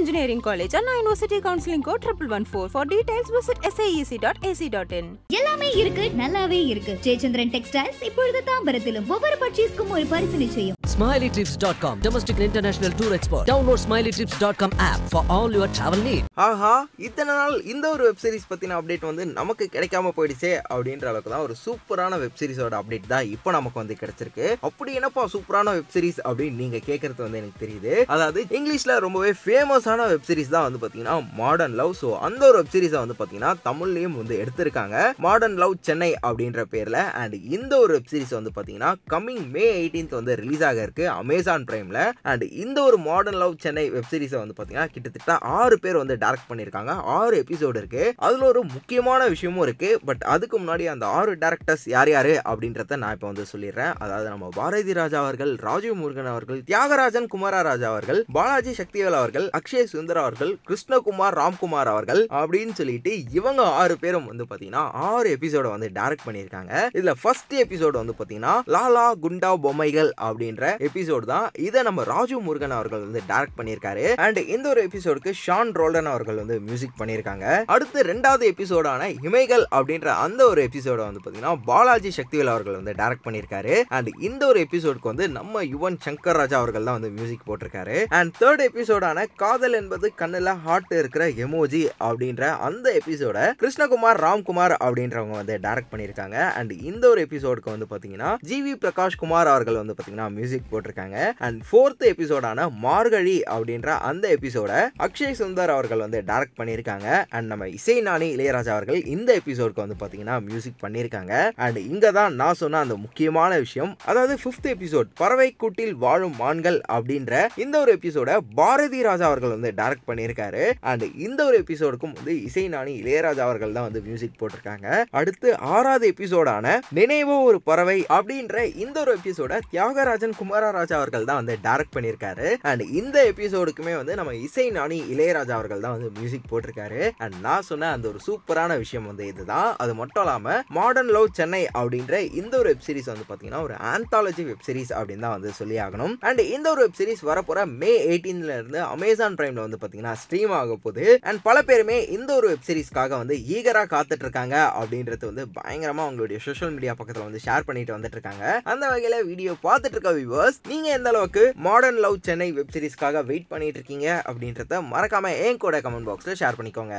Engineering College and University Counseling Code triple one four. For details, visit saec.ac.in. எல்லாமே இருக்கு நல்லாவே இருக்கு Jayachandran textiles இப்பொழுது தாம்பரத்திலும் ஒவ்வொரு பர்ச்சேஸ்க்கும் ஒரு பரிசு நிச்சயம் SmileyTrips.com, domestic and international tour expert. Download SmileyTrips.com app for all your travel needs. ஆஹா இத்தனை நாள் இந்த ஒரு வெப் சீரிஸ் பத்தின அப்டேட் வந்து நமக்கு கிடைக்காம போயிடுச்சே அப்படின்ற அளவுக்கு தான் ஒரு சூப்பரான வெப் சீரிஸோட அப்டேட் தான் இப்போ நமக்கு வந்து கிடைச்சிருக்கு அப்படி என்னப்பா சூப்பரான வெப் சீரிஸ் அப்படின்னு நீங்க கேட்கறது வந்து எனக்கு தெரியுது அதாவது இங்கிலீஷ்ல ரொம்பவே ஃபேமஸான வெப் சீரிஸ் தான் வந்து பாத்தீங்கன்னா மாடர்ன் லவ் ஸோ அந்த ஒரு வெப் சீரிஸை வந்து பாத்தீங்கன்னா தமிழ்லயும் வந்து எடுத்திருக்காங்க மாடர்ன் லவ் சென்னை அப்படின்ற பேர்ல அண்ட் இந்த ஒரு வெப் சீரிஸ் வந்து பாத்தீங்கன்னா கம்மிங் மே 18th வந்து ரிலீஸ் ஆக இருக்கு அமேசான் பிரைம்ல அண்ட் இந்த ஒரு மாடர்ன் லவ் சென்னை வெப் சீரிஸை வந்து பாத்தீங்கன்னா கிட்டத்தட்ட ஆறு பேர் வந்து டைரக்ட் பண்ணியிருக்காங்க ஆறு எபிசோடு இருக்கு அதுல ஒரு முக்கியமான விஷயமும் இருக்கு பட் அதுக்கு முன்னாடி அந்த ஆறு டேரக்டர்ஸ் யார் யாரு அப்படின்றத நான் இப்போ வந்து சொல்லிடுறேன் அதாவது நம்ம பாரதி ராஜா அவர்கள் ராஜீவ் முருகன் அவர்கள் தியாகராஜன் குமாரா ராஜா அவர்கள் பாலாஜி சக்திவேல் அவர்கள் அக்ஷய் சுந்தர் அவர்கள் கிருஷ்ணகுமார் ராம்குமார் அவர்கள் அப்படின்னு சொல்லிட்டு இவங்க ஆறு பேரும் வந்து பாத்தீங்கன்னா ஆறு எபிசோட வந்து டைரக்ட் பண்ணியிருக்காங்க இதுல ஃபர்ஸ்ட் எபிசோடு வந்து பாத்தீங்கன்னா லாலா குண்டா பொம்மைகள் அப்படின்ற எபிசோடு தான் இதை நம்ம ராஜீவ் முருகன் அவர்கள் வந்து டைரக்ட் பண்ணியிருக்காரு அண்ட் இந்த ஒரு எபிசோடுக்கு ஷான் ரோல்டன் அவர்கள் வந்து மியூசிக் பண்ணியிருக்காங்க அடுத்து ரெண்டாவது எபிசோடான இமைகள் அப்படின்ற அந்த ஒரு எபிசோட வந்து பாத்தீங்கன்னா பாலாஜி சக்திவேல் அவர்கள் வந்து டைரக்ட் பண்ணியிருக்காரு அண்ட் இந்த ஒரு எபிசோடுக்கு வந்து நம்ம யுவன் சங்கர் ராஜா அவர்கள் தான் வந்து மியூசிக் போட்டிருக்காரு அண்ட் தேர்ட் எபிசோடான காதல் என்பது கண்ணுல ஹார்ட் இருக்கிற எமோஜி அப்படின்ற அந்த எபிசோட கிருஷ்ணகுமார் ராம்குமார் அப்படின்றவங்க வந்து டைரக்ட் பண்ணியிருக்காங்க அண்ட் இந்த ஒரு எபிசோடுக்கு வந்து பாத்தீங்கன்னா ஜிவி பிரகாஷ் குமார் அவர்கள் வந்து பாத்தீங்கன்னா மியூசிக் போட்டிருக்காங்க அண்ட் ஃபோர்த் எபிசோடான மார்கழி அப்படின்ற அந்த எபிசோட அக்ஷய் சுந்தர் அவர்கள் வந்து டைரக்ட் பண்ணியிருக்காங்க அண்ட் நம்ம இசை நாணி இளையராஜா அவர்கள் இந்த எபிசோடுக்கு வந்து பாத்தீங்கன்னா மியூசிக் பண்ணியிருக்காங்க அண்ட் இங்க தான் நான் சொன்ன அந்த முக்கியமான விஷயம் அதாவது ஃபிஃப்த் எபிசோட் பறவை கூட்டில் வாழும் மான்கள் அப்படின்ற இந்த ஒரு எபிசோட பாரதி ராஜா அவர்கள் வந்து டைரக்ட் பண்ணியிருக்காரு அண்ட் இந்த ஒரு எபிசோடுக்கும் வந்து இசை நாணி இளையராஜா அவர்கள் தான் வந்து மியூசிக் போட்டிருக்காங்க அடுத்து ஆறாவது எபிசோடான நினைவோ ஒரு பறவை அப்படின்ற இந்த ஒரு எபிசோட தியாகராஜன் குமாரராஜா அவர்கள் தான் வந்து டைரக்ட் பண்ணியிருக்காரு அண்ட் இந்த எபிசோடுக்குமே வந்து நம்ம இசை நாணி இளையராஜா அவர்கள் தான் வந்து மியூசிக் போட்டிருக்காரு அண்ட் நான் சொன்ன அந்த ஒரு சூப்பரான விஷயம் வந்து இதுதான் அது மட்டும் இல்லாம மாடர்ன் லவ் சென்னை அப்படின்ற இந்த ஒரு வெப் சீரிஸ் வந்து பாத்தீங்கன்னா ஒரு ஆந்தாலஜி வெப் சீரிஸ் அப்படின்னு தான் வந்து சொல்லி ஆகணும் அண்ட் இந்த ஒரு வெப் சீரிஸ் வரப்போற மே 18ல இருந்து அமேசான் பிரைம்ல வந்து பாத்தீங்கன்னா ஸ்ட்ரீம் ஆக போகுது அண்ட் பல பேருமே இந்த ஒரு வெப் சீரிஸ்க்காக வந்து ஈகரா காத்துட்டு இருக்காங்க அப்படின்றது வந்து பயங்கரமா உங்களுடைய சோஷியல் மீடியா பக்கத்துல வந்து ஷேர் பண்ணிட்டு வந்துட்டு இருக்காங்க அந்த வகையில வீடியோ பார்த்துட்டு இருக்க வியூவர்ஸ் நீங்க எந்த அளவுக்கு மாடர்ன் லவ் சென்னை வெப் சீரிஸ்க்காக வெயிட் பண்ணிட்டு இருக்கீங்க அப்படின்றத மறக்காம என் கூட கமெண்ட் பாக்ஸ்ல ஷேர் பண்ணிக்கோங்க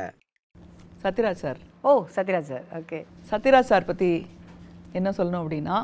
சத்யராஜ் சார் ஓ Sathyaraj sir okay Sathyaraj sir பற்றி என்ன சொல்லணும் அப்படின்னா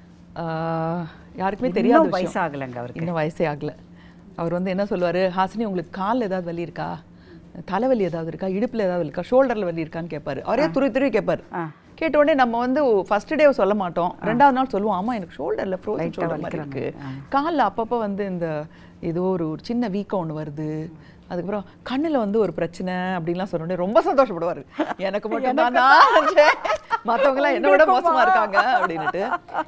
ஆஹ், யாருக்குமே தெரியாத இன்னும் விஷயம். வயசாகலைங்க அவருக்கு. இன்னும் வயசே ஆகல அவர் வந்து என்ன சொல்லுவார் ஹாசினி உங்களுக்கு காலில் ஏதாவது வலி இருக்கா தலைவலி ஏதாவது இருக்கா இடுப்பில் ஏதாவது இருக்கா ஷோல்டரில் வலி இருக்கான்னு கேட்பாரு அவரே துருவி துருவி கேட்பாரு கேட்ட உடனே நம்ம வந்து ஃபர்ஸ்ட் டே சொல்ல மாட்டோம் ரெண்டாவது நாள் சொல்லுவோம் ஆமா எனக்கு ஷோல்டரில் ஃப்ரோசன் Light ஆ ஷோல்டர் மாதிரி வலிக்கிறாங்க. இருக்கு காலில் அப்பப்போ வந்து இந்த ஏதோ ஒரு ஒரு சின்ன வீக்கம் ஒன்று வருது அதுக்கப்புறம் கண்ணுல வந்து ஒரு பிரச்சனை அப்படின்லாம் சொன்ன உடனே ரொம்ப சந்தோஷப்படுவார் எனக்கு மட்டும் தான் மற்றவங்களாம் என்னை விட மோசமா இருக்காங்க அப்படின்னுட்டு